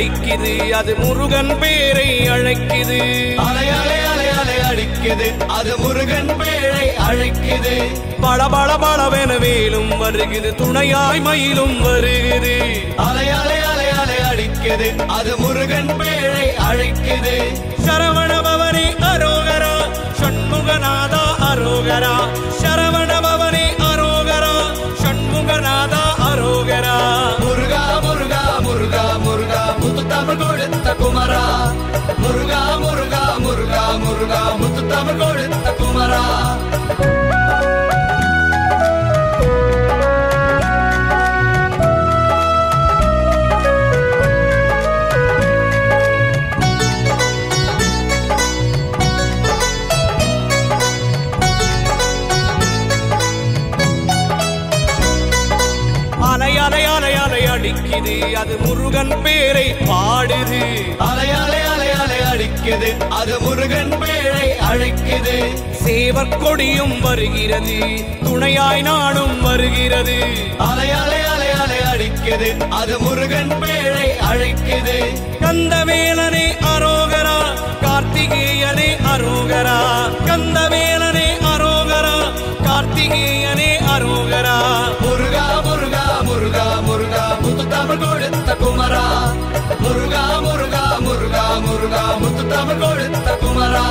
அடிக்குது அது முருகன் பேரை அழைக்குது அலை அலை அலை அலை அடிக்குது அது முருகன் பேரை அழைக்குது பல பல பலவென வேலும் வருகுது துணையாய் மயிலும் வருகுது அலை அலை அலை அலை அடிக்குது அது முருகன் பேரை அழைக்குது சரவணபவனே அரோகரா ஷண்முகநாதா அரோகரா சரவணபவனே அரோகரா ஷண்முகநாதா அரோகரா முருகா முருகா முருகா முருகா முத்து தமிழ் கொடுத்த குமரா முருகா முருகா முருகா முருகா முத்து தமிழ் கொடுத்த குமரா அலை அலை அலை அலை அடிக்குது அது முருகன் பேரை பாடுது அலை அலை அலை அலை அடிக்குது அது முருகன் பேரை அழைக்குது சேவர் கொடியும் வருகிறது துணையாய் நானும் வருகிறது அலை அலை அலை அலை அடிக்குது அது முருகன் பேரை அழைக்குது கந்தவேலனே அரோகரா கார்த்திகேயனே அரோகரா கந்தவேலனே அரோகரா கார்த்திகேயனே அரோகரா முருகா முருகா முருகா முருகா முத்து தமிழ் கொடுத்த குமரா முருகா முருகா முருகா முருகா முத்து தமிழ் கொடுத்த குமரா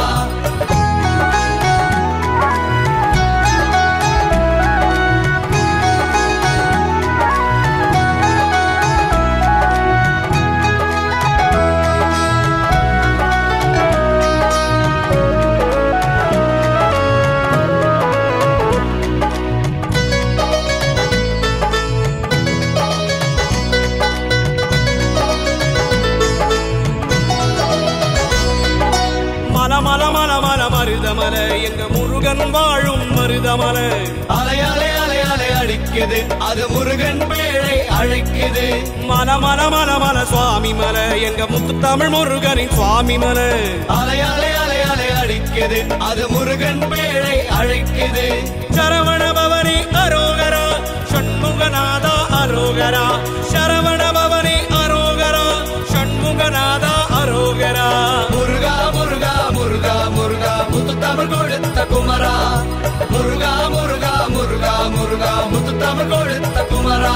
மல மல மல மல மருதமல எங்க முருகன் வாழும் மருதமல அலை அலை அலை அலை அடிக்குது அது முருகன் பேரை அழைக்குது மல மல மல மல சுவாமி மல எங்க முத்து தமிழ் முருகனின் சுவாமி மல அலை அலை அலை அலை அடிக்குது அது முருகன் பேரை அழைக்குது சரவணபவனே அரோகரா ஷண்முகநாதா அரோகரா சரவணபவனே அரோகரா ஷண்முகநாதா அரோகரா முருகா முருகா முருகா முருகா முத்து தமிழ் கொடுத்த குமரா முருகா முருகா முருகா முருகா முத்து தமிழ் கொடுத்த குமரா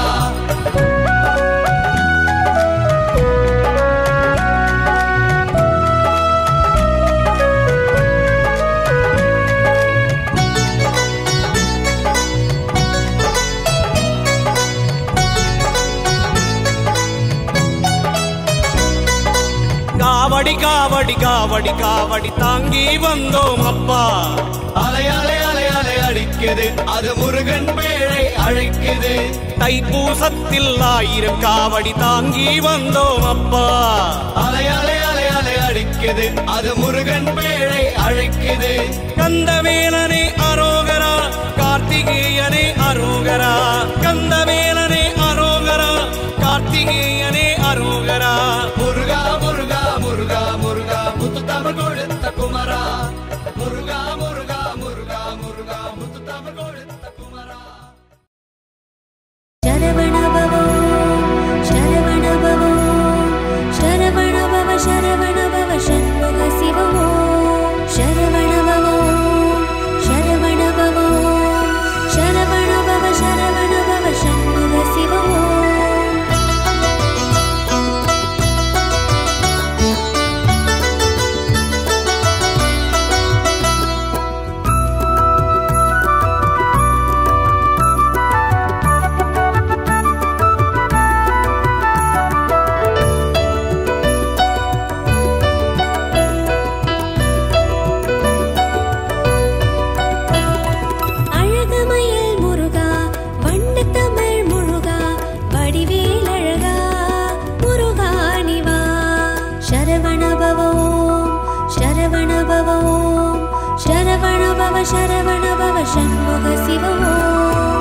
காவடி காவடி காவடி காவடி தாங்கி வந்தோம் அப்பா அலை அலை அலை அலை அடிக்குது அது முருகன் பேரை அழைக்குது தைப்பூசத்தில் ஆயிரம் காவடி தாங்கி வந்தோம் அப்பா அலை அலை அலை அலை அடிக்குது அது முருகன் பேரை அழைக்குது கந்தவேலனே அரோகரா கார்த்திகேயனே அரோகரா கந்தவேலனே அரோகரா கார்த்திகேயனே அரோகரா முருகா முருகா முருகா முருகா முத்து தமிழ் கொடுத்த குமரா முருகா முருகா முருகா முருகா முத்து தமிழ் கொடுத்த குமரா शरवणभवो शरवणभवो शरवणभव शरवणभव षण्मुख शिवमो शरवणभवो शरवणभवो शरवणभव शरवणभव षण्मुख शिवमो அழகுமயில் முருகா வண்ணத்தமிழ் முருகா வடிவேல் அழகா முருகா நிவா சரவணபவோ சரவணபவோ சரவணபவ சரவணபவ சண்முக சிவமோ